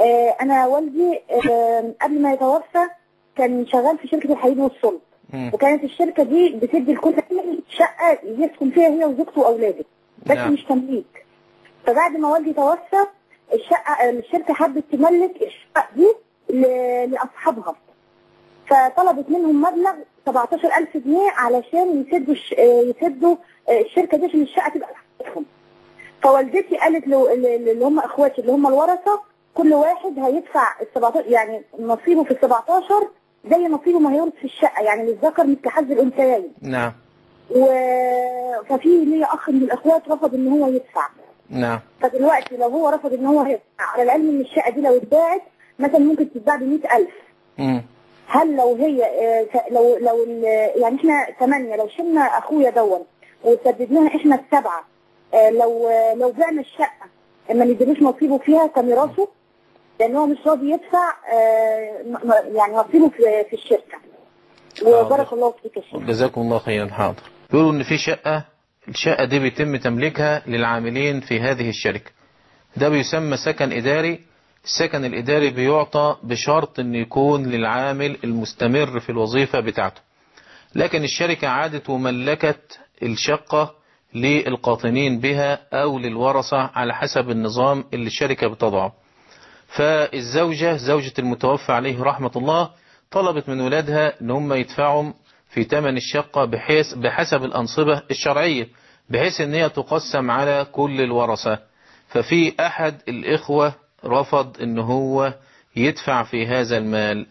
آه، انا والدي آه، قبل ما يتوفى كان شغال في شركه الحديد والصلب مم. وكانت الشركه دي بتدي لكل شقه يسكن فيها هي وزوجته واولاده بس نعم. مش تمليك فبعد ما والدي توفى الشقه الشركه حبت تملك الشقه دي ل- لاصحابها فطلبت منهم مبلغ 17000 جنيه علشان يسدوا الش- آه، يسدوا آه، الشركه دي عشان الشقه تبقى بتاعتهم فوالدتي قالت له اللي هم اخواتي اللي هم الورثه كل واحد هيدفع ال 17 يعني نصيبه في ال 17 زي نصيبه ما هيورث في الشقه يعني للذكر مثل حظ الانثيين نعم و... ففي ليا اخ من الاخوات رفض ان هو يدفع نعم فدلوقتي لو هو رفض ان هو يدفع على العلم ان الشقه دي لو اتباعت مثلا ممكن تتباع ب 100000 مم. هل لو هي آه، ت- لو لو ال- يعني احنا ثمانية لو شلنا اخويا دون وسددناها احنا السبعة آه، لو آه، لو بعنا الشقة ما نديلوش نصيبه فيها كميراثه لان هو مش راضي يدفع آه، م- م- يعني نصيبه في في الشركة وبارك الله فيك يا شيخ جزاكم الله خيرا حاضر بيقولوا ان في شقة الشقة دي بيتم تمليكها للعاملين في هذه الشركة ده بيسمى سكن إداري السكن الإداري بيعطى بشرط أن يكون للعامل المستمر في الوظيفة بتاعته لكن الشركة عادت وملكت الشقة للقاطنين بها أو للورثة على حسب النظام اللي الشركة بتضعه فالزوجة زوجة المتوفى عليه رحمة الله طلبت من ولادها ان هم يدفعوا في ثمن الشقة بحيث بحسب الأنصبة الشرعية بحيث ان هي تقسم على كل الورثة ففي أحد الإخوة رفض ان هو يدفع في هذا المال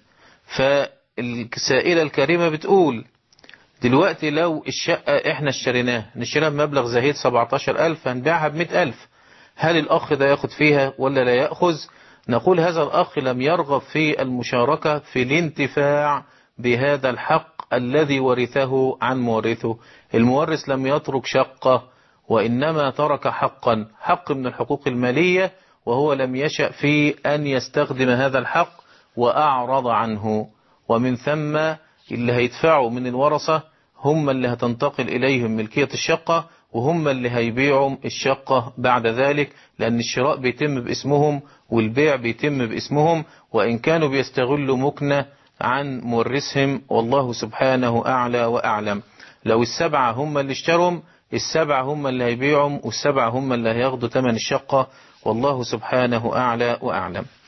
فالسائلة الكريمة بتقول دلوقتي لو الشقة احنا اشتريناها نشتريها بمبلغ زهيد 17000 هنبيعها ب 100000 هل الأخ ده ياخد فيها ولا لا يأخذ نقول هذا الأخ لم يرغب في المشاركة في الانتفاع بهذا الحق الذي ورثه عن مورثه المورث لم يترك شقة وإنما ترك حقا حق من الحقوق المالية وهو لم يشأ في أن يستخدم هذا الحق وأعرض عنه ومن ثم اللي هيدفعوا من الورثة هم اللي هتنتقل إليهم ملكية الشقة وهم اللي هيبيعوا الشقة بعد ذلك لأن الشراء بيتم باسمهم والبيع بيتم باسمهم وإن كانوا بيستغلوا مكنة عن مورثهم والله سبحانه أعلى وأعلم لو السبعة هم اللي اشتروا السبعة هم اللي هيبيعوا والسبعة هم اللي هياخدوا ثمن الشقة والله سبحانه أعلى وأعلم